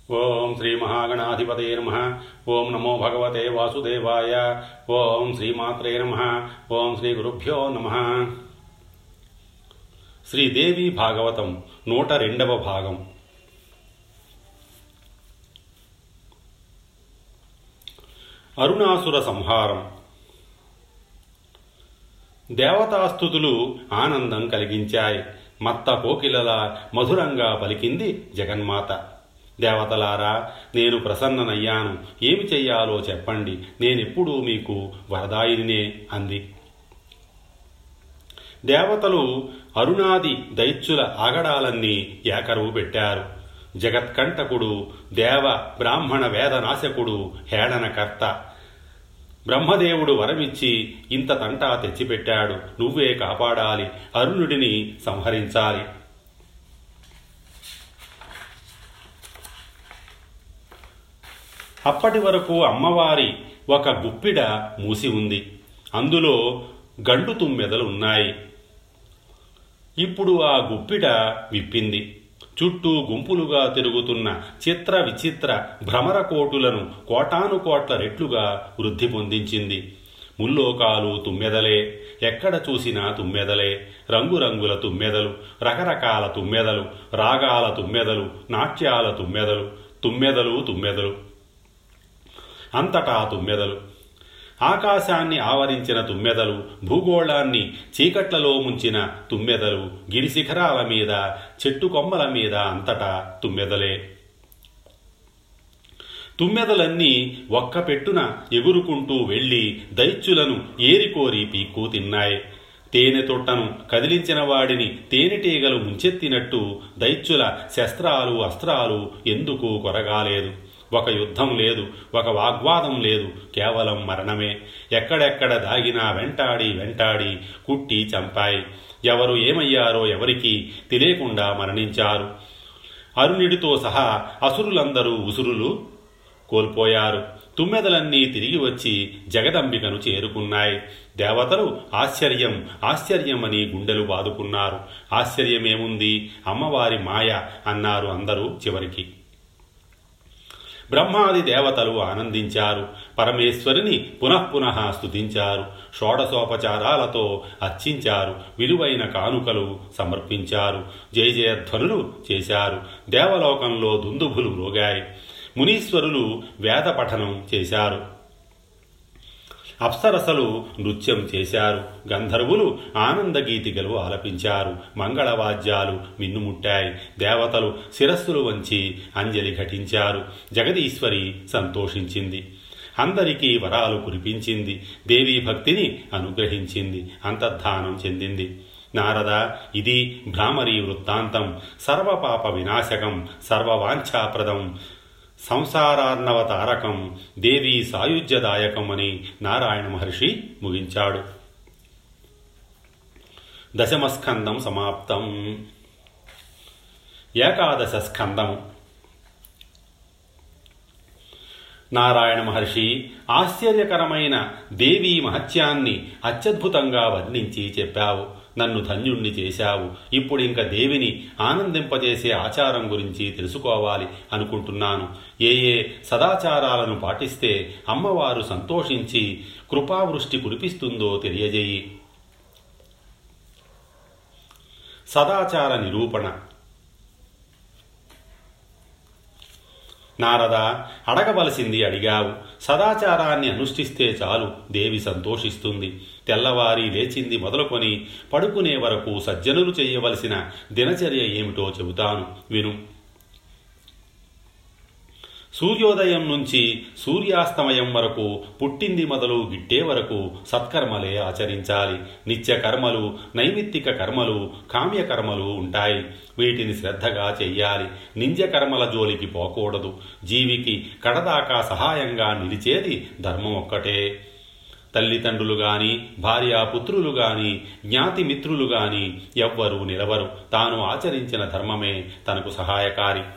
ఓం శ్రీ మహాగణాధిపతే నమ ఓం నమో భగవతే వాసుదేవాయ ఓం శ్రీమాత్రే నమ ఓం శ్రీ గురుభ్యో నమ శ్రీదేవి భాగవతం నూట రెండవ భాగం అరుణాసుర సంహారం దేవతాస్థుతులు ఆనందం కలిగించాయి మత్త కోకిలల మధురంగా పలికింది జగన్మాత దేవతలారా నేను ప్రసన్ననయ్యాను ఏమి చెయ్యాలో చెప్పండి నేనెప్పుడూ మీకు వరదాయినే అంది దేవతలు అరుణాది దైత్యుల ఆగడాలన్నీ ఏకరువు పెట్టారు జగత్కంటకుడు దేవ బ్రాహ్మణ వేదనాశకుడు హేళనకర్త బ్రహ్మదేవుడు వరమిచ్చి ఇంత తంటా తెచ్చిపెట్టాడు నువ్వే కాపాడాలి అరుణుడిని సంహరించాలి అప్పటి వరకు అమ్మవారి ఒక గుప్పిడ మూసి ఉంది అందులో గండు తుమ్మెదలు ఉన్నాయి ఇప్పుడు ఆ గుప్పిట విప్పింది చుట్టూ గుంపులుగా తిరుగుతున్న చిత్ర విచిత్ర భ్రమరకోటులను కోటాను కోట్ల రెట్లుగా వృద్ధి పొందించింది ముల్లోకాలు తుమ్మెదలే ఎక్కడ చూసినా తుమ్మెదలే రంగురంగుల తుమ్మెదలు రకరకాల తుమ్మెదలు రాగాల తుమ్మెదలు నాట్యాల తుమ్మెదలు తుమ్మెదలు తుమ్మెదలు అంతటా తుమ్మెదలు ఆకాశాన్ని ఆవరించిన తుమ్మెదలు భూగోళాన్ని చీకట్లలో ముంచిన తుమ్మెదలు గిరిశిఖరాల మీద చెట్టు కొమ్మల మీద అంతటా తుమ్మెదలే తుమ్మెదలన్నీ ఒక్క పెట్టున ఎగురుకుంటూ వెళ్ళి దైత్యులను ఏరికోరి పీక్కు తిన్నాయి తేనె తొట్టను కదిలించిన వాడిని తేనెటీగలు ముంచెత్తినట్టు దైత్యుల శస్త్రాలు అస్త్రాలు ఎందుకు కొరగాలేదు ఒక యుద్ధం లేదు ఒక వాగ్వాదం లేదు కేవలం మరణమే ఎక్కడెక్కడ దాగినా వెంటాడి వెంటాడి కుట్టి చంపాయి ఎవరు ఏమయ్యారో ఎవరికి తెలియకుండా మరణించారు అరుణుడితో సహా అసురులందరూ ఉసురులు కోల్పోయారు తుమ్మెదలన్నీ తిరిగి వచ్చి జగదంబికను చేరుకున్నాయి దేవతలు ఆశ్చర్యం ఆశ్చర్యమని గుండెలు బాదుకున్నారు ఆశ్చర్యమేముంది అమ్మవారి మాయ అన్నారు అందరూ చివరికి బ్రహ్మాది దేవతలు ఆనందించారు పరమేశ్వరిని పునఃపునః స్తుతించారు షోడశోపచారాలతో అర్చించారు విలువైన కానుకలు సమర్పించారు జయ జయధ్వనులు చేశారు దేవలోకంలో దుందుభులు రోగాయి మునీశ్వరులు వేద పఠనం చేశారు అప్సరసలు నృత్యం చేశారు గంధర్వులు ఆనందగీతికలు ఆలపించారు మంగళవాద్యాలు మిన్నుముట్టాయి దేవతలు శిరస్సులు వంచి అంజలి ఘటించారు జగదీశ్వరి సంతోషించింది అందరికీ వరాలు కురిపించింది దేవీ భక్తిని అనుగ్రహించింది అంతర్ధానం చెందింది నారద ఇది భ్రామరీ వృత్తాంతం సర్వపాప వినాశకం సర్వవాంఛాప్రదం సంసారార్ణవతారకం దేవీ సాయుధ్యదాయకం అని నారాయణ మహర్షి ముగించాడు దశమస్కందం సమాప్తం ఏకాదశ స్కందము నారాయణ మహర్షి ఆశ్చర్యకరమైన దేవీ మహత్యాన్ని అత్యద్భుతంగా వర్ణించి చెప్పావు నన్ను ధన్యుణ్ణి చేశావు ఇప్పుడు ఇంక దేవిని ఆనందింపజేసే ఆచారం గురించి తెలుసుకోవాలి అనుకుంటున్నాను ఏ ఏ సదాచారాలను పాటిస్తే అమ్మవారు సంతోషించి కృపావృష్టి కురిపిస్తుందో తెలియజేయి సదాచార నిరూపణ నారద అడగవలసింది అడిగావు సదాచారాన్ని అనుష్ఠిస్తే చాలు దేవి సంతోషిస్తుంది తెల్లవారి లేచింది మొదలుకొని పడుకునే వరకు సజ్జనులు చేయవలసిన దినచర్య ఏమిటో చెబుతాను విను సూర్యోదయం నుంచి సూర్యాస్తమయం వరకు పుట్టింది మొదలు గిట్టే వరకు సత్కర్మలే ఆచరించాలి నిత్య కర్మలు నైమిత్తిక కర్మలు కామ్యకర్మలు ఉంటాయి వీటిని శ్రద్ధగా చెయ్యాలి నింజ కర్మల జోలికి పోకూడదు జీవికి కడదాకా సహాయంగా నిలిచేది ధర్మం ఒక్కటే తల్లిదండ్రులు గాని భార్యాపుత్రులు గాని జ్ఞాతి మిత్రులు గాని ఎవ్వరూ నిలవరు తాను ఆచరించిన ధర్మమే తనకు సహాయకారి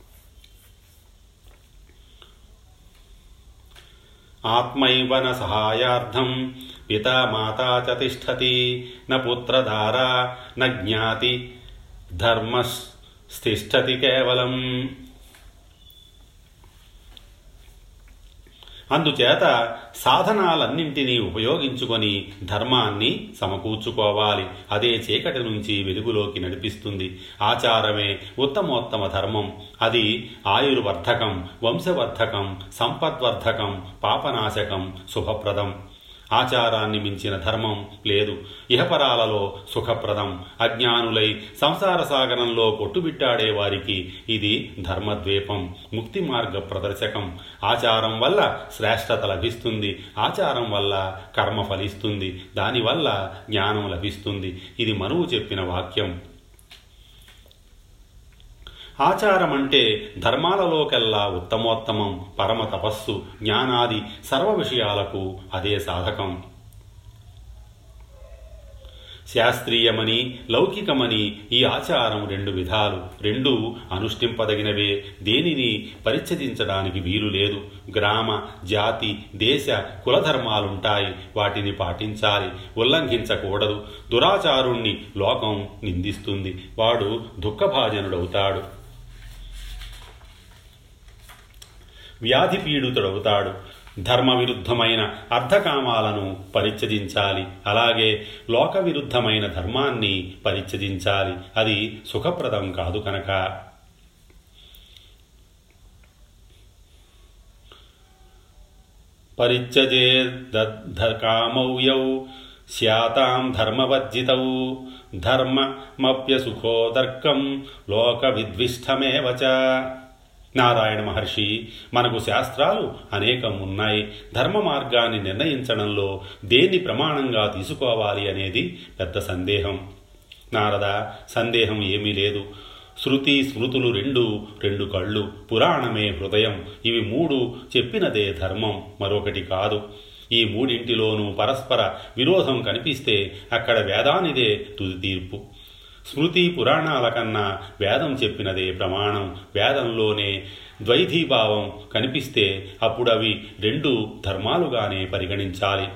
ఆత్మైవ న సహాయార్థం పితా మాతా చ తిష్టతి న పుత్రధారా న జ్ఞాతి ధర్మస్తిష్టతి కేవలం అందుచేత సాధనాలన్నింటినీ ఉపయోగించుకొని ధర్మాన్ని సమకూర్చుకోవాలి అదే చీకటి నుంచి వెలుగులోకి నడిపిస్తుంది ఆచారమే ఉత్తమోత్తమ ధర్మం అది ఆయుర్వర్ధకం వంశవర్ధకం సంపద్వర్ధకం పాపనాశకం శుభప్రదం ఆచారాన్ని మించిన ధర్మం లేదు ఇహపరాలలో సుఖప్రదం అజ్ఞానులై సంసార సాగరంలో కొట్టుబిట్టాడే వారికి ఇది ధర్మద్వీపం ముక్తి మార్గ ప్రదర్శకం ఆచారం వల్ల శ్రేష్టత లభిస్తుంది ఆచారం వల్ల కర్మ ఫలిస్తుంది దానివల్ల జ్ఞానం లభిస్తుంది ఇది మనువు చెప్పిన వాక్యం ఆచారం అంటే ధర్మాలలోకెల్లా ఉత్తమోత్తమం పరమ తపస్సు జ్ఞానాది సర్వ విషయాలకు అదే సాధకం శాస్త్రీయమని లౌకికమని ఈ ఆచారం రెండు విధాలు రెండు అనుష్ఠింపదగినవే దేనిని పరిచ్ఛేదించడానికి వీలు లేదు గ్రామ జాతి దేశ కులధర్మాలుంటాయి వాటిని పాటించాలి ఉల్లంఘించకూడదు దురాచారుణ్ణి లోకం నిందిస్తుంది వాడు దుఃఖభాజనుడవుతాడు వ్యాధి పీడితుడవుతాడు ధర్మ విరుద్ధమైన అర్ధకామాలను పరిచ్ఛేదించాలి అలాగే లోక విరుద్ధమైన ధర్మాన్ని పరిచ్ఛేదించాలి అది సుఖప్రదం కాదు కనుక పరిచ్ఛజేదర్కామౌ యౌ స్యాతాం ధర్మవర్జితౌ ధర్మమప్యసుఖోదర్కం లోక విద్విష్టమేవ చ నారాయణ మహర్షి మనకు శాస్త్రాలు అనేకం ఉన్నాయి ధర్మ మార్గాన్ని నిర్ణయించడంలో దేన్ని ప్రమాణంగా తీసుకోవాలి అనేది పెద్ద సందేహం నారద సందేహం ఏమీ లేదు శృతి స్మృతులు రెండు రెండు కళ్ళు పురాణమే హృదయం ఇవి మూడు చెప్పినదే ధర్మం మరొకటి కాదు ఈ మూడింటిలోనూ పరస్పర విరోధం కనిపిస్తే అక్కడ వేదానిదే తుది తీర్పు స్మృతి పురాణాల కన్నా వేదం చెప్పినదే ప్రమాణం వేదంలోనే ద్వైధీభావం కనిపిస్తే అప్పుడు అవి రెండు ధర్మాలుగానే పరిగణించాలి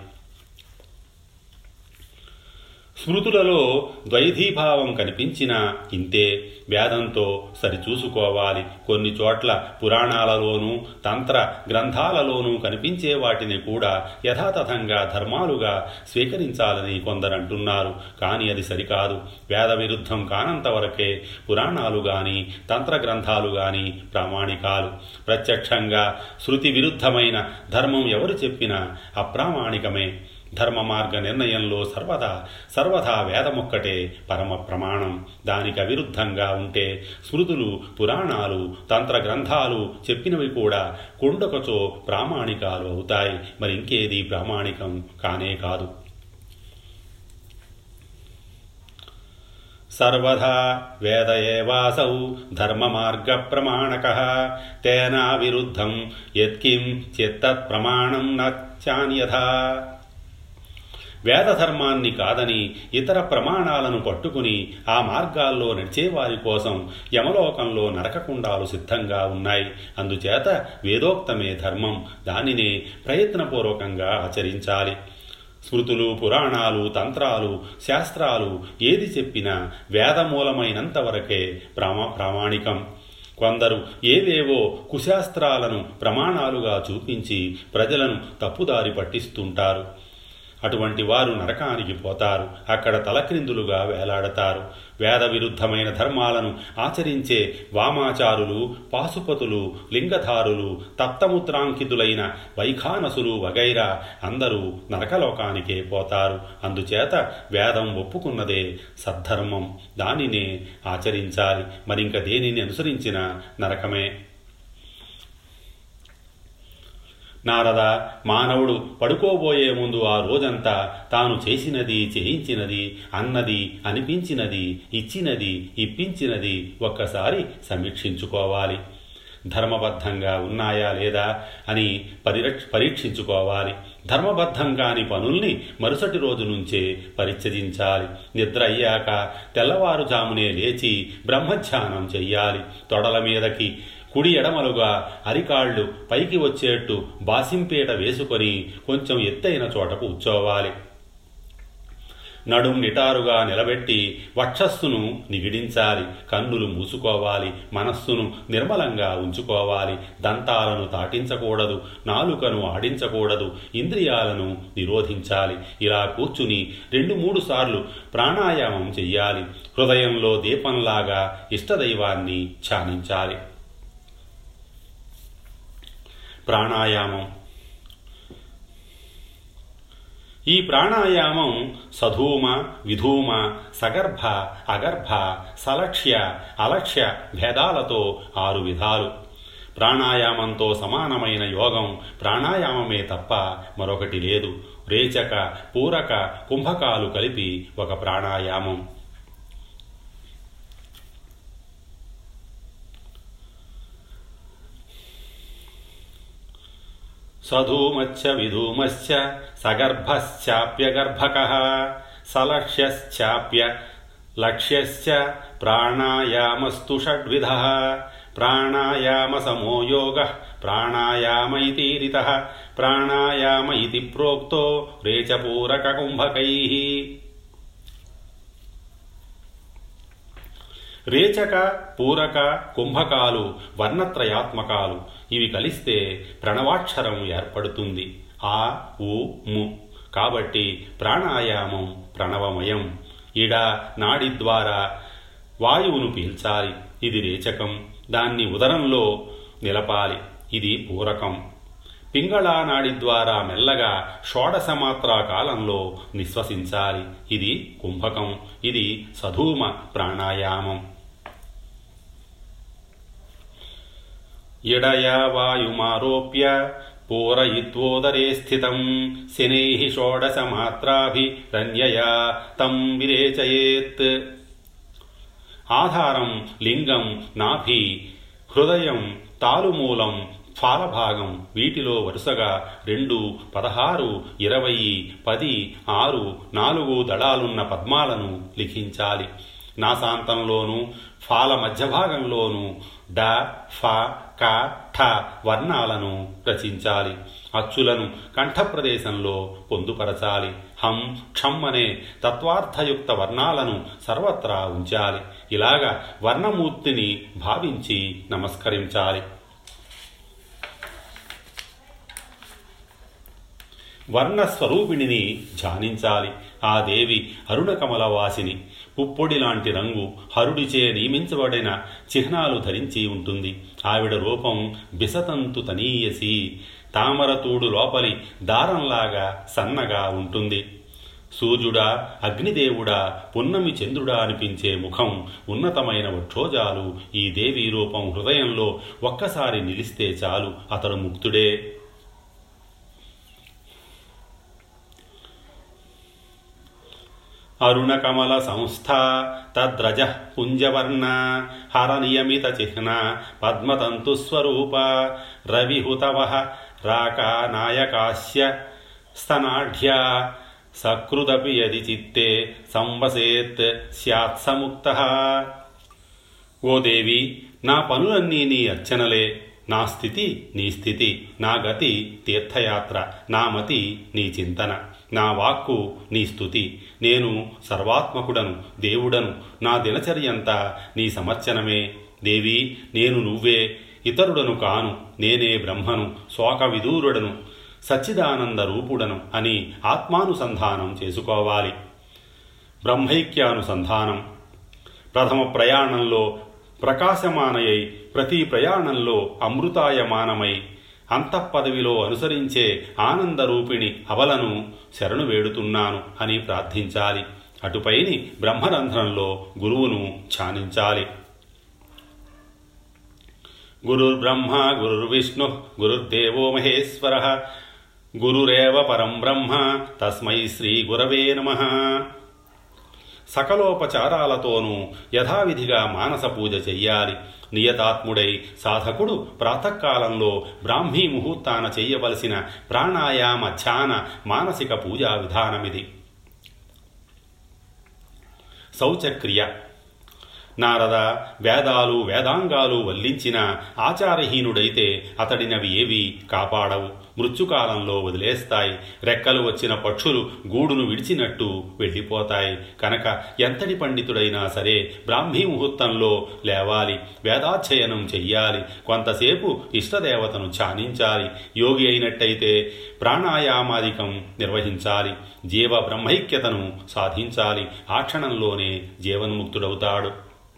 స్మృతులలో ద్వైధీభావం కనిపించినా ఇంతే వేదంతో సరిచూసుకోవాలి కొన్ని చోట్ల పురాణాలలోనూ తంత్ర గ్రంథాలలోనూ కనిపించే వాటిని కూడా యథాతథంగా ధర్మాలుగా స్వీకరించాలని కొందరంటున్నారు కానీ అది సరికాదు వేద విరుద్ధం కానంత వరకే పురాణాలు గాని తంత్ర గ్రంథాలు గాని ప్రామాణికాలు ప్రత్యక్షంగా శృతి విరుద్ధమైన ధర్మం ఎవరు చెప్పినా అప్రామాణికమే ధర్మ మార్గ నిర్ణయంలో సర్వదా సర్వదా వేదమొక్కటే పరమ ప్రమాణం దానికి అవిరుద్ధంగా ఉంటే స్మృతులు పురాణాలు తంత్ర గ్రంథాలు చెప్పినవి కూడా కుండకచో ప్రామాణికాలు అవుతాయి మరి ఇంకేది ప్రామాణికం కానే కాదు సర్వదా వేద ఏవాసౌ ధర్మమార్గప్రమాణక తేనా విరుద్ధం యత్కిం చిత్తత్ ప్రమాణం నాన్యథా వేదధర్మాన్ని కాదని ఇతర ప్రమాణాలను పట్టుకుని ఆ మార్గాల్లో నడిచేవారి కోసం యమలోకంలో నరకకుండాలు సిద్ధంగా ఉన్నాయి అందుచేత వేదోక్తమే ధర్మం దానినే ప్రయత్నపూర్వకంగా ఆచరించాలి స్మృతులు పురాణాలు తంత్రాలు శాస్త్రాలు ఏది చెప్పినా వేదమూలమైనంత వరకే ప్రామా ప్రామాణికం కొందరు ఏవేవో కుశాస్త్రాలను ప్రమాణాలుగా చూపించి ప్రజలను తప్పుదారి పట్టిస్తుంటారు అటువంటి వారు నరకానికి పోతారు అక్కడ తలక్రిందులుగా వేలాడతారు వేద విరుద్ధమైన ధర్మాలను ఆచరించే వామాచారులు పాశుపతులు లింగధారులు తప్తముద్రాంకితులైన వైఖానసులు వగైరా అందరూ నరకలోకానికే పోతారు అందుచేత వేదం ఒప్పుకున్నదే సద్ధర్మం దానినే ఆచరించాలి మరింక దేనిని అనుసరించిన నరకమే నారద మానవుడు పడుకోబోయే ముందు ఆ రోజంతా తాను చేసినది చేయించినది అన్నది అనిపించినది ఇచ్చినది ఇప్పించినది ఒక్కసారి సమీక్షించుకోవాలి ధర్మబద్ధంగా ఉన్నాయా లేదా అని పరిరక్ష పరీక్షించుకోవాలి ధర్మబద్ధం కాని పనుల్ని మరుసటి రోజు నుంచే పరిచ్ఛేదించాలి నిద్ర అయ్యాక తెల్లవారుజామునే లేచి బ్రహ్మధ్యానం చెయ్యాలి తొడల మీదకి కుడి ఎడమలుగా అరికాళ్ళు పైకి వచ్చేట్టు బాసింపేట వేసుకొని కొంచెం ఎత్తైన చోట కూర్చోవాలి నడుం నిటారుగా నిలబెట్టి వక్షస్సును నిగిడించాలి కన్నులు మూసుకోవాలి మనస్సును నిర్మలంగా ఉంచుకోవాలి దంతాలను తాటించకూడదు నాలుకను ఆడించకూడదు ఇంద్రియాలను నిరోధించాలి ఇలా కూర్చుని రెండు మూడు సార్లు ప్రాణాయామం చెయ్యాలి హృదయంలో దీపంలాగా ఇష్టదైవాన్ని ధ్యానించాలి ప్రాణాయామం ఈ ప్రాణాయామం సధూమ విధూమ సగర్భ అగర్భ సలక్ష్య అలక్ష్య భేదాలతో ఆరు విధాలు ప్రాణాయామంతో సమానమైన యోగం ప్రాణాయామమే తప్ప మరొకటి లేదు రేచక పూరక కుంభకాలు కలిపి ఒక ప్రాణాయామం సధూమచ్చ విధూమశ్చ సగర్భశ్చాప్యగర్భక సలక్ష్యశ్చాప్య లక్ష్యశ్చ ప్రాణాయామస్తు షడ్విధ ప్రాణాయామ సమో యోగ ప్రాణాయామ ఇతీరిత ప్రాణాయామ ఇది ప్రోక్తో రేచపూరక కుంభకై రేచక పూరక కుంభకాలు వర్ణత్రయాత్మకాలు ఇవి కలిస్తే ప్రణవాక్షరం ఏర్పడుతుంది ఆ ఉ ము కాబట్టి ప్రాణాయామం ప్రణవమయం ఇడ నాడి ద్వారా వాయువును పీల్చాలి ఇది రేచకం దాన్ని ఉదరంలో నిలపాలి ఇది పూరకం పింగళా నాడి ద్వారా మెల్లగా షోడశమాత్రా కాలంలో నిశ్వసించాలి ఇది కుంభకం ఇది సధూమ ప్రాణాయామం ఇడయా వాయుమారోప్య పూరయిత్వోదరే స్థితం శనైः షోడశమాత్రాభిరన్యయా తం విరేచయేత్ ఆధారం లింగం నాభి హృదయం తాలుమూలం ఫాలభాగం వీటిలో వరుసగా రెండు పదహారు ఇరవై పది ఆరు నాలుగు దళాలున్న పద్మాలను లిఖించాలి నాసాంతంలోనూ ఫాల మధ్యభాగంలోనూ డ ఫ క ఠ వర్ణాలను రచించాలి అచ్చులను కంఠప్రదేశంలో పొందుపరచాలి హం క్షం అనే తత్వార్థయుక్త వర్ణాలను సర్వత్రా ఉంచాలి ఇలాగా వర్ణమూర్తిని భావించి నమస్కరించాలి వర్ణస్వరూపిణిని ధ్యానించాలి ఆ దేవి అరుణకమలవాసిని పుప్పొడి లాంటి రంగు హరుడిచే నియమించబడిన చిహ్నాలు ధరించి ఉంటుంది ఆవిడ రూపం బిసతంతు తనీయసి తామరతూడు లోపలి దారంలాగా సన్నగా ఉంటుంది సూర్యుడా అగ్నిదేవుడా పున్నమి చంద్రుడా అనిపించే ముఖం ఉన్నతమైన వక్షోజాలు ఈ దేవి రూపం హృదయంలో ఒక్కసారి నిలిస్తే చాలు అతడు ముక్తుడే అరుణకమల సంస్థ తద్రజ పుంజవర్ణ హరనియమిత చిహ్న పద్మతంతుస్వరూప రవిహుతవ రాకా నాయకాస్య స్తనాఢ్యా సకృదపి యది చిత్తే సంవసేత్ స్యాత్ సముక్త ఓ దేవి నా పనులన్నీ నీ అర్చనలే నా స్థితి నీ స్థితి నా గతి తీర్థయాత్ర నా మతి నీ చింతన నా వాక్కు నీ స్థుతి నేను సర్వాత్మకుడను దేవుడను నా దినచర్యంతా నీ సమర్చనమే దేవి నేను నువ్వే ఇతరుడను కాను నేనే బ్రహ్మను శోక విదూరుడను సచ్చిదానంద రూపుడను అని ఆత్మానుసంధానం చేసుకోవాలి బ్రహ్మైక్యానుసంధానం ప్రథమ ప్రయాణంలో ప్రకాశమానయై ప్రతి ప్రయాణంలో అమృతాయమానమై అంతఃపదవిలో అనుసరించే ఆనందరూపిణి అవలను శరణు వేడుతున్నాను అని ప్రార్థించాలి అటుపైని బ్రహ్మరంధ్రంలో గురువును ధ్యానించాలి గురుర్బ్రహ్మ గురుర్విష్ణు గురుర్దేవో మహేశ్వర గురురేవ పరం బ్రహ్మ తస్మై శ్రీ గురవే నమ సకలోపచారాలతోనూ యథావిధిగా మానస పూజ చెయ్యాలి నియతాత్ముడై సాధకుడు ప్రాతకాలంలో బ్రాహ్మీ ముహూర్తాన చెయ్యవలసిన ప్రాణాయామ ధ్యాన మానసిక పూజా విధానమిది శౌచక్రియ నారద వేదాలు వేదాంగాలు వల్లించిన ఆచారహీనుడైతే అతడినవి ఏవి కాపాడవు మృత్యుకాలంలో వదిలేస్తాయి రెక్కలు వచ్చిన పక్షులు గూడును విడిచినట్టు వెళ్ళిపోతాయి కనుక ఎంతటి పండితుడైనా సరే బ్రాహ్మీ ముహూర్తంలో లేవాలి వేదాధ్యయనం చెయ్యాలి కొంతసేపు ఇష్టదేవతను ధ్యానించాలి యోగి అయినట్టయితే ప్రాణాయామాదికం నిర్వహించాలి జీవ బ్రహ్మైక్యతను సాధించాలి ఆ క్షణంలోనే జీవన్ముక్తుడవుతాడు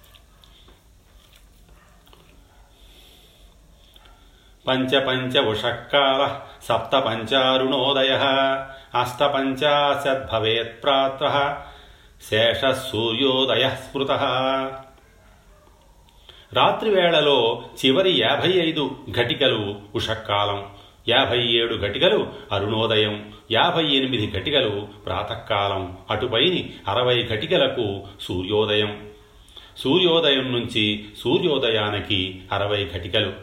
పంచపంచ ఉషకాల సప్త పంచారుణోదయ అష్టపంచాశద్భవేత్ ప్రాత్ర శేష సూర్యోదయ స్మృత రాత్రివేళలో చివరి యాభై ఐదు ఘటికలు ఉషక్కాలం యాభై ఏడు ఘటికలు అరుణోదయం యాభై ఎనిమిది ఘటికలు ప్రాతకాలం అటుపైని అరవై ఘటికలకు సూర్యోదయం సూర్యోదయం నుంచి సూర్యోదయానికి అరవై ఘటికలు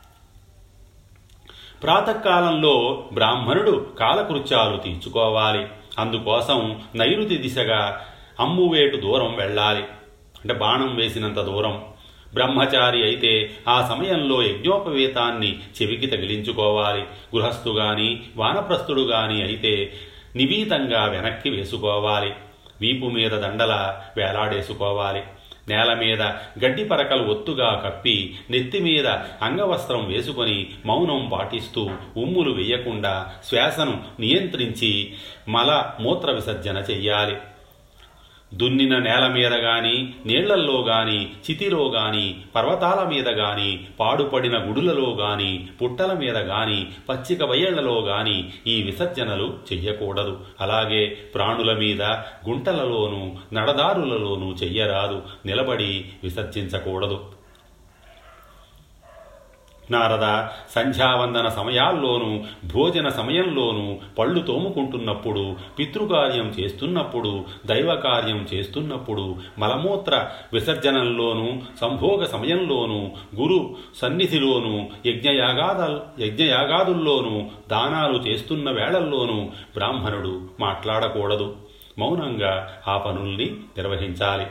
ప్రాతకాలంలో బ్రాహ్మణుడు కాలకృత్యాలు తీర్చుకోవాలి అందుకోసం నైరుతి దిశగా అమ్మువేటు దూరం వెళ్ళాలి అంటే బాణం వేసినంత దూరం బ్రహ్మచారి అయితే ఆ సమయంలో యజ్ఞోపవేతాన్ని చెవికి తగిలించుకోవాలి గృహస్థు గాని వానప్రస్థుడు గాని అయితే నివీతంగా వెనక్కి వేసుకోవాలి వీపు మీద దండల వేలాడేసుకోవాలి నేల మీద గడ్డి పరకలు ఒత్తుగా కప్పి నెత్తి మీద అంగవస్త్రం వేసుకొని మౌనం పాటిస్తూ ఉమ్ములు వేయకుండా శ్వాసను నియంత్రించి మల మూత్ర విసర్జన చెయ్యాలి దున్నిన నేల మీద గాని నీళ్లల్లో గాని చితిలో గాని పర్వతాల మీద గాని పాడుపడిన గుడులలో గాని పుట్టల మీద గాని పచ్చిక బయళ్లలో గాని ఈ విసర్జనలు చెయ్యకూడదు అలాగే ప్రాణుల మీద గుంటలలోనూ నడదారులలోనూ చెయ్యరాదు నిలబడి విసర్జించకూడదు నారద సంధ్యావందన సమయాల్లోనూ భోజన సమయంలోనూ పళ్ళు తోముకుంటున్నప్పుడు పితృకార్యం చేస్తున్నప్పుడు దైవకార్యం చేస్తున్నప్పుడు మలమూత్ర విసర్జనంలోనూ సంభోగ సమయంలోనూ గురు సన్నిధిలోనూ యజ్ఞయాగాద యజ్ఞయాగాదుల్లోనూ దానాలు చేస్తున్న వేళల్లోనూ బ్రాహ్మణుడు మాట్లాడకూడదు మౌనంగా ఆ పనుల్ని నిర్వహించాలి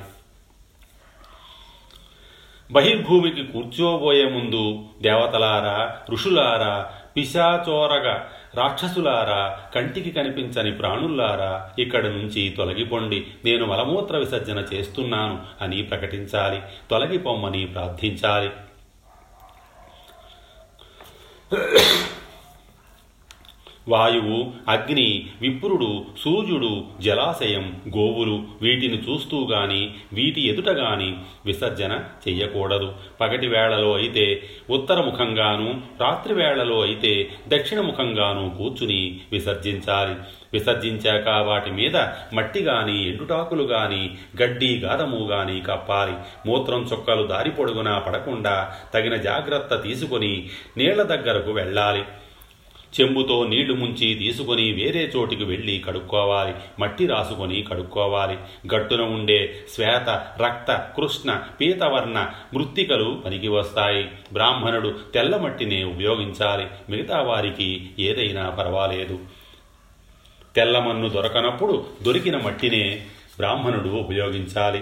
బహిర్భూమికి కూర్చోబోయే ముందు దేవతలారా ఋషులారా పిశాచోరగ రాక్షసులారా కంటికి కనిపించని ప్రాణుల్లారా ఇక్కడి నుంచి తొలగిపోండి నేను మలమూత్ర విసర్జన చేస్తున్నాను అని ప్రకటించాలి తొలగిపోమ్మని ప్రార్థించాలి వాయువు అగ్ని విప్రుడు సూర్యుడు జలాశయం గోవులు వీటిని చూస్తూ గాని వీటి ఎదుట గాని విసర్జన చెయ్యకూడదు పగటి వేళలో అయితే ఉత్తరముఖంగాను రాత్రి వేళలో అయితే దక్షిణముఖంగాను కూర్చుని విసర్జించాలి విసర్జించాక వాటి మీద మట్టి గాని ఎండుటాకులు గాని గడ్డి గాదము గాని కప్పాలి మూత్రం చుక్కలు దారి పొడుగునా పడకుండా తగిన జాగ్రత్త తీసుకొని నీళ్ల దగ్గరకు వెళ్ళాలి చెంబుతో నీళ్లు ముంచి తీసుకొని వేరే చోటికి వెళ్ళి కడుక్కోవాలి మట్టి రాసుకొని కడుక్కోవాలి గట్టున ఉండే శ్వేత రక్త కృష్ణ పీతవర్ణ మృత్తికలు పనికి వస్తాయి బ్రాహ్మణుడు తెల్ల మట్టినే ఉపయోగించాలి మిగతా వారికి ఏదైనా పర్వాలేదు తెల్లమన్ను దొరకనప్పుడు దొరికిన మట్టినే బ్రాహ్మణుడు ఉపయోగించాలి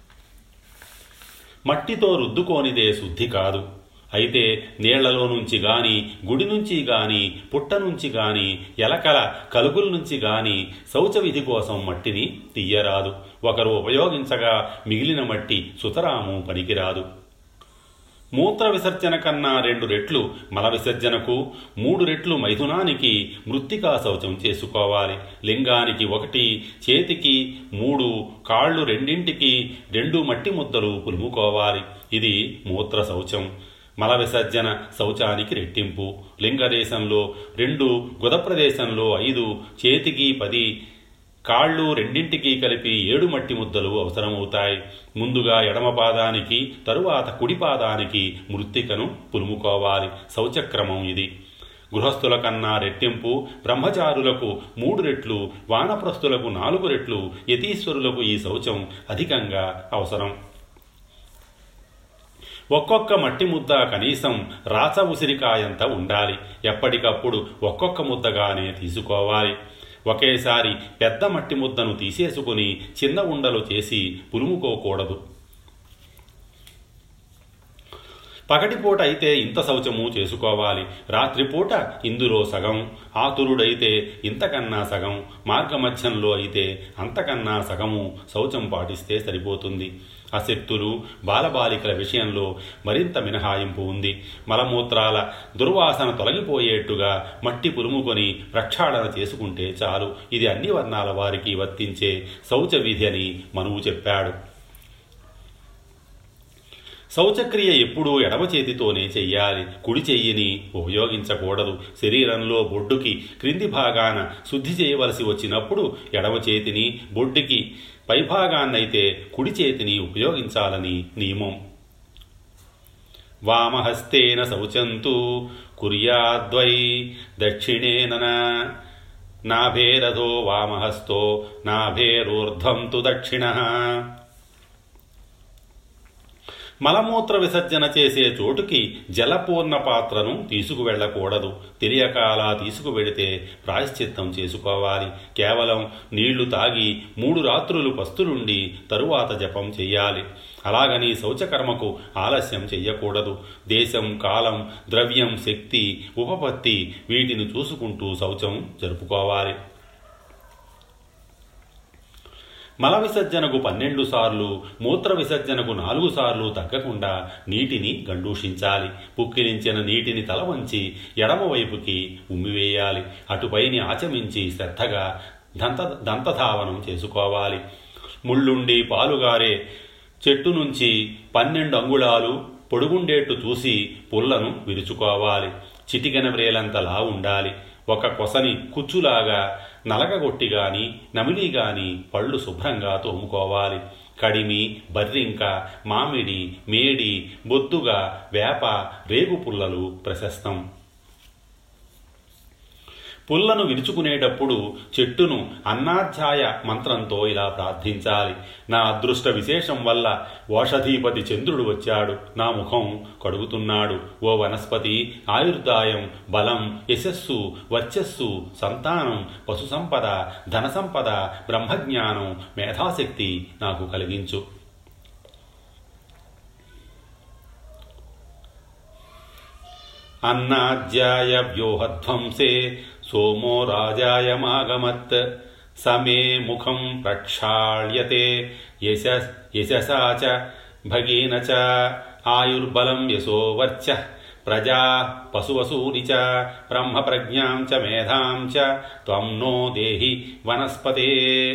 మట్టితో రుద్దుకోనిదే శుద్ధి కాదు అయితే నీళ్లలో నుంచి గాని గుడి నుంచి గాని పుట్ట నుంచి గాని ఎలకల కలుగుల నుంచి గాని శౌచ విధి కోసం మట్టిని తీయరాదు ఒకరు ఉపయోగించగా మిగిలిన మట్టి సుతరాము పనికిరాదు మూత్ర విసర్జన కన్నా రెండు రెట్లు మల విసర్జనకు మూడు రెట్లు మైథునానికి మృత్తికా శౌచం చేసుకోవాలి లింగానికి ఒకటి చేతికి మూడు కాళ్ళు రెండింటికి రెండు మట్టి ముద్దలు పులుముకోవాలి ఇది మూత్ర శౌచం మల విసర్జన శౌచానికి రెట్టింపు లింగదేశంలో రెండు గుద ప్రదేశంలో ఐదు చేతికి పది కాళ్ళు రెండింటికి కలిపి ఏడు మట్టి ముద్దలు అవసరమవుతాయి ముందుగా ఎడమ పాదానికి తరువాత కుడి పాదానికి మృత్తికను పులుముకోవాలి శౌచక్రమం ఇది గృహస్థుల కన్నా రెట్టింపు బ్రహ్మచారులకు మూడు రెట్లు వానప్రస్థులకు నాలుగు రెట్లు యతీశ్వరులకు ఈ శౌచం అధికంగా అవసరం ఒక్కొక్క మట్టి ముద్ద కనీసం రాచ ఉసిరికాయంత ఉండాలి ఎప్పటికప్పుడు ఒక్కొక్క ముద్దగానే తీసుకోవాలి ఒకేసారి పెద్ద మట్టి ముద్దను తీసేసుకుని చిన్న ఉండలు చేసి పులుముకోకూడదు పగటిపూట అయితే ఇంత శౌచము చేసుకోవాలి రాత్రిపూట ఇందులో సగం ఆతురుడైతే ఇంతకన్నా సగం మార్గమధ్యంలో అయితే అంతకన్నా సగము శౌచం పాటిస్తే సరిపోతుంది అశక్తులు బాలబాలికల విషయంలో మరింత మినహాయింపు ఉంది మలమూత్రాల దుర్వాసన తొలగిపోయేట్టుగా మట్టి పులుముకొని ప్రక్షాళన చేసుకుంటే చాలు ఇది అన్ని వర్ణాల వారికి వర్తించే శౌచ విధి అని మనువు చెప్పాడు శౌచక్రియ ఎప్పుడూ ఎడమ చేతితోనే చెయ్యాలి కుడి చెయ్యిని ఉపయోగించకూడదు శరీరంలో బొడ్డుకి క్రింది భాగాన శుద్ధి చేయవలసి వచ్చినప్పుడు ఎడమ చేతిని బొడ్డుకి పైభాగాన్నైతే కుడి చేతిని ఉపయోగించాలని నియమం వామహస్తేన శౌచంతు కుర్యాద్వై దక్షిణేన నాభేరథో వామహస్తో నాభేరూర్ధ్వం తు దక్షిణ మలమూత్ర విసర్జన చేసే చోటుకి జలపూర్ణ పాత్రను తీసుకువెళ్ళకూడదు తెలియక అలా తీసుకువెడితే ప్రాయశ్చిత్తం చేసుకోవాలి కేవలం నీళ్లు తాగి మూడు రాత్రులు పస్తులుండి తరువాత జపం చెయ్యాలి అలాగని శౌచకర్మకు ఆలస్యం చెయ్యకూడదు దేశం కాలం ద్రవ్యం శక్తి ఉపపత్తి వీటిని చూసుకుంటూ శౌచం జరుపుకోవాలి మల విసర్జనకు పన్నెండు సార్లు మూత్ర విసర్జనకు నాలుగు సార్లు తగ్గకుండా నీటిని గండూషించాలి పుక్కిరించిన నీటిని తల వంచి ఎడమవైపుకి ఉమ్మివేయాలి అటుపైని ఆచమించి శ్రద్ధగా దంత దంతధావనం చేసుకోవాలి ముళ్ళుండి పాలుగారే చెట్టు నుంచి పన్నెండు అంగుళాలు పొడుగుండేట్టు చూసి పుల్లను విరుచుకోవాలి చిటికెన వ్రేలంతలా ఉండాలి ఒక కొసని కుచ్చులాగా నలగగొట్టి గాని నమిలి గాని పళ్ళు శుభ్రంగా తోముకోవాలి కడిమి బర్రింక మామిడి మేడి బొద్దుగా వేప రేగు పుల్లలు ప్రశస్తం పుల్లను విరుచుకునేటప్పుడు చెట్టును అన్నాధ్యాయ మంత్రంతో ఇలా ప్రార్థించాలి నా అదృష్ట విశేషం వల్ల ఓషధీపతి చంద్రుడు వచ్చాడు నా ముఖం కడుగుతున్నాడు ఓ వనస్పతి ఆయుర్దాయం బలం యశస్సు వర్చస్సు సంతానం పశు సంపద ధన సంపద బ్రహ్మజ్ఞానం మేధాశక్తి నాకు కలిగించు అన్నాధ్యాయ వ్యూహధ్వంసే సోమో రాజాయమాగమత్ సమే ముఖం ప్రక్షాళ్యతే యశ యశసా చ భగీన చ ఆయుర్బలం యశో వర్చ ప్రజా పశువసూని చ బ్రహ్మప్రజ్ఞాం చ మేధాం చ త్వం నో దేహి వనస్పతే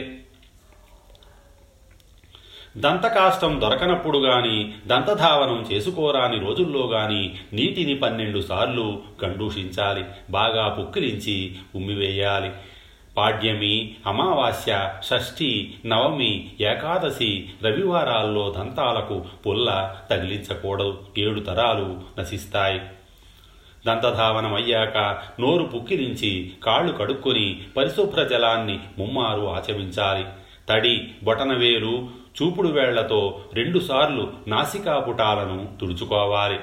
దంతకాష్టం దొరకనప్పుడు గాని దంతధావనం చేసుకోరాని రోజుల్లో గాని నీటిని పన్నెండు సార్లు గండూషించాలి బాగా పుక్కిలించి ఉమ్మివేయాలి పాడ్యమి అమావాస్య షష్ఠి నవమి ఏకాదశి రవివారాల్లో దంతాలకు పుల్ల తగిలించకూడదు ఏడు తరాలు నశిస్తాయి దంతధావనం అయ్యాక నోరు పుక్కిరించి కాళ్ళు కడుక్కొని పరిశుభ్ర జలాన్ని ముమ్మారు ఆచమించాలి తడి బొటనవేలు చూపుడు వేళ్లతో రెండుసార్లు నాసికాపుటాలను తుడుచుకోవాలి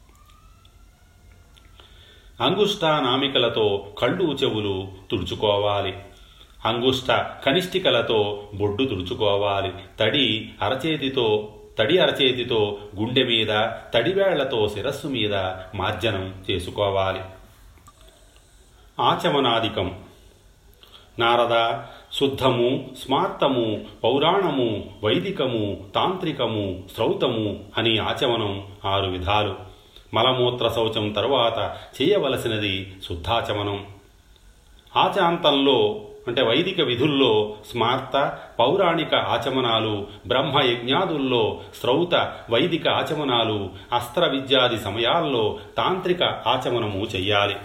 అంగుష్ట నామికలతో కళ్ళు చెవులు తుడుచుకోవాలి అంగుష్ట కనిష్టికలతో బొడ్డు తుడుచుకోవాలి తడి అరచేతితో తడి అరచేతితో గుండె మీద తడివేళ్లతో శిరస్సు మీద మార్జనం చేసుకోవాలి ఆచమనాదికం నారద శుద్ధము స్మార్తము పౌరాణము వైదికము తాంత్రికము శ్రౌతము అని ఆచమనం ఆరు విధాలు మలమూత్ర శౌచం తరువాత చేయవలసినది శుద్ధాచమనం ఆచాంతంలో అంటే వైదిక విధుల్లో స్మార్త పౌరాణిక ఆచమనాలు బ్రహ్మ యజ్ఞాదుల్లో శ్రౌత వైదిక ఆచమనాలు అస్త్ర విద్యాది సమయాల్లో తాంత్రిక ఆచమనము చెయ్యాలి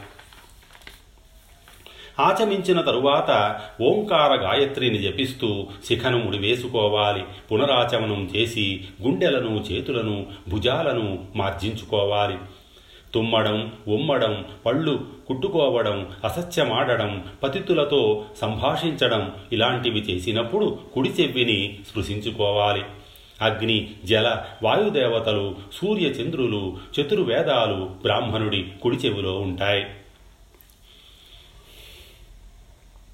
ఆచమించిన తరువాత ఓంకార గాయత్రిని జపిస్తూ శిఖను ముడివేసుకోవాలి పునరాచమనం చేసి గుండెలను చేతులను భుజాలను మార్జించుకోవాలి తుమ్మడం ఉమ్మడం పళ్ళు కుట్టుకోవడం అసత్యమాడడం పతితులతో సంభాషించడం ఇలాంటివి చేసినప్పుడు కుడి చెవ్విని స్పృశించుకోవాలి అగ్ని జల వాయుదేవతలు సూర్య చంద్రులు చతుర్వేదాలు బ్రాహ్మణుడి కుడి చెవిలో ఉంటాయి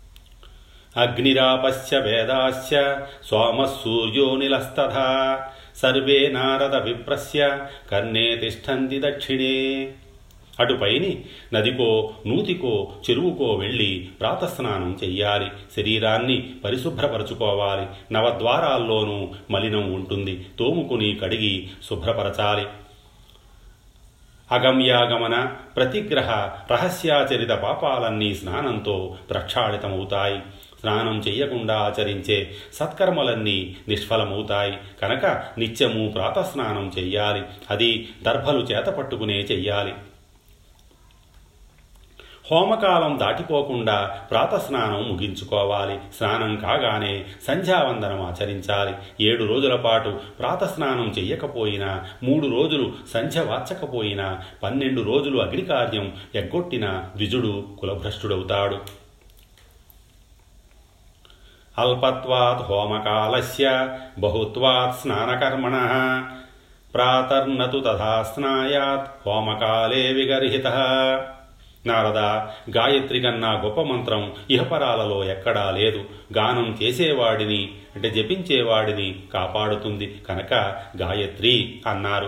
అగ్నిరాపశ్చ వేదాశ్చ సోమః సూర్యో నిలస్తథా సర్వే నారద విప్రస్య కర్ణే తిష్టంతి దక్షిణే అటుపైని నదికో నూతికో చెరువుకో వెళ్ళి ప్రాతస్నానం చెయ్యాలి శరీరాన్ని పరిశుభ్రపరచుకోవాలి నవద్వారాల్లోనూ మలినం ఉంటుంది తోముకుని కడిగి శుభ్రపరచాలి అగమ్యాగమన ప్రతిగ్రహ రహస్యాచరిత పాపాలన్నీ స్నానంతో ప్రక్షాళితమవుతాయి స్నానం చెయ్యకుండా ఆచరించే సత్కర్మలన్నీ నిష్ఫలమవుతాయి కనుక నిత్యము ప్రాతస్నానం చెయ్యాలి అది దర్భలు చేతపట్టుకునే చెయ్యాలి హోమకాలం దాటిపోకుండా ప్రాతస్నానం ముగించుకోవాలి స్నానం కాగానే సంధ్యావందనం ఆచరించాలి ఏడు రోజుల పాటు ప్రాతస్నానం చెయ్యకపోయినా మూడు రోజులు సంధ్య వాచకపోయినా పన్నెండు రోజులు అగ్నికార్యం ఎగ్గొట్టిన ద్విజుడు కులభ్రష్టుడవుతాడు అల్పత్వాత్ హోమకాలస్య బహుత్వాత్ స్నానకర్మణ ప్రాతర్నతు తథా స్నాయాత్ హోమకాలే విగర్హిత నారద గాయత్రి కన్నా గొప్ప మంత్రం ఇహపరాలలో ఎక్కడా లేదు గానం చేసేవాడిని అంటే జపించేవాడిని కాపాడుతుంది కనుక గాయత్రి అన్నారు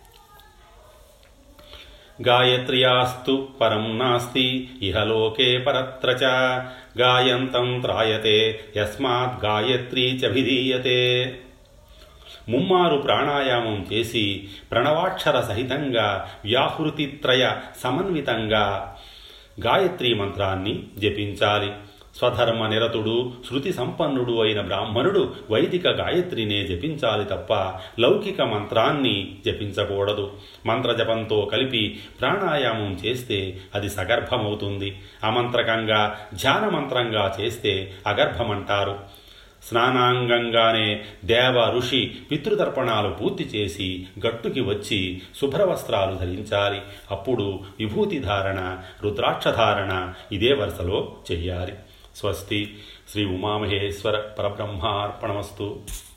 గాయత్ర్యాస్తు పరం నాస్తి ఇహలోకే పరత్ర చ గాయంతం త్రాయతే యస్మాత్ గాయత్రీ చభిధీయతే ముమ్మారు ప్రాణాయామం చేసి ప్రణవాక్షర సహితంగా వ్యాహృతిత్రయ సమన్వితంగా గాయత్రీ మంత్రాన్ని జపించాలి స్వధర్మ నిరతుడు శృతి సంపన్నుడు అయిన బ్రాహ్మణుడు వైదిక గాయత్రినే జపించాలి తప్ప లౌకిక మంత్రాన్ని జపించకూడదు మంత్రజపంతో కలిపి ప్రాణాయామం చేస్తే అది సగర్భమవుతుంది అమంత్రకంగా ధ్యాన మంత్రంగా చేస్తే అగర్భమంటారు స్నానాంగంగానే దేవ ఋషి పితృతర్పణాలు పూర్తి చేసి గట్టుకి వచ్చి శుభ్రవస్త్రాలు ధరించాలి అప్పుడు విభూతి ధారణ రుద్రాక్షధారణ ఇదే వరుసలో చెయ్యాలి స్వస్తి శ్రీ ఉమామహేశ్వర పరబ్రహ్మార్పణమస్తు